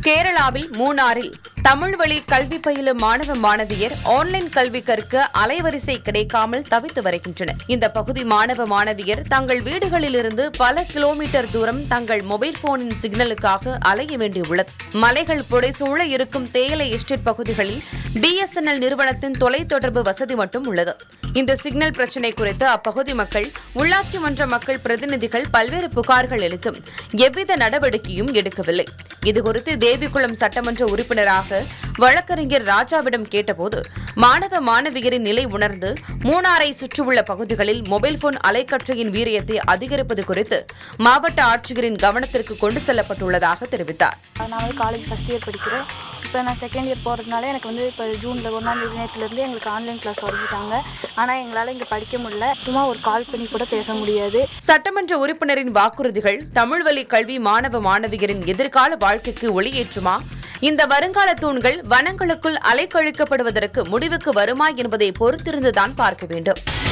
கேரளாவில் மூணாறில் தமிழ் வழி கல்வி பயிலும் மாணவ மாணவியர் ஆன்லைன் கல்வி கற்க அலைவரிசை கிடைக்காமல் தவித்து வருகின்றனர் இந்த பகுதி மாணவ மாணவியர் தங்கள் வீடுகளிலிருந்து பல கிலோமீட்டர் தூரம் தங்கள் மொபைல் போனின் சிக்னலுக்காக அலைய வேண்டியுள்ளது மலைகள் புடைசூழ இருக்கும் தேயிலை எஸ்டேட் பகுதிகளில் பிஎஸ்என்எல் நிறுவனத்தின் தொலைத்தொடர்பு வசதி மட்டும் உள்ளது இந்த சிக்னல் பிரச்சினை குறித்து அப்பகுதி மக்கள் உள்ளாட்சி மன்ற மக்கள் பிரதிநிதிகள் பல்வேறு புகார்கள் அளித்தும் எவ்வித நடவடிக்கையும் எடுக்கவில்லை இதுகுறித்து தேவிகுளம் சட்டமன்ற உறுப்பினராக வழக்கறிஞர் ராஜாவிடம் கேட்டபோது மாணவ மாணவியரின் நிலை உணர்ந்து மூணாரை சுற்றியுள்ள பகுதிகளில் மொபைல் போன் அலைக்கற்றையின் வீரியத்தை அதிகரிப்பது குறித்து மாவட்ட ஆட்சியரின் கவனத்திற்கு கொண்டு செல்லப்பட்டுள்ளதாக தெரிவித்தார் நான் வந்து காலேஜ் ஃபஸ்ட் இயர் படிக்கிறேன் இப்போ நான் செகண்ட் இயர் போகிறதுனால எனக்கு வந்து இப்போ ஜூனில் ஒன்றாம் தேதி நேரத்துலேருந்து எங்களுக்கு ஆன்லைன் கிளாஸ் தொடங்கிட்டாங்க ஆனால் எங்களால் இங்கே படிக்க முடியல சும்மா ஒரு கால் பண்ணி கூட பேச முடியாது சட்டமன்ற உறுப்பினரின் வாக்குறுதிகள் தமிழ் வழி கல்வி மாணவ மாணவியரின் எதிர்கால வாழ்க்கைக்கு ஒளியேற்றுமா இந்த வருங்கால தூண்கள் வனங்களுக்குள் அலைக்கழிக்கப்படுவதற்கு முடிவுக்கு வருமா என்பதை பொறுத்திருந்துதான் பார்க்க வேண்டும்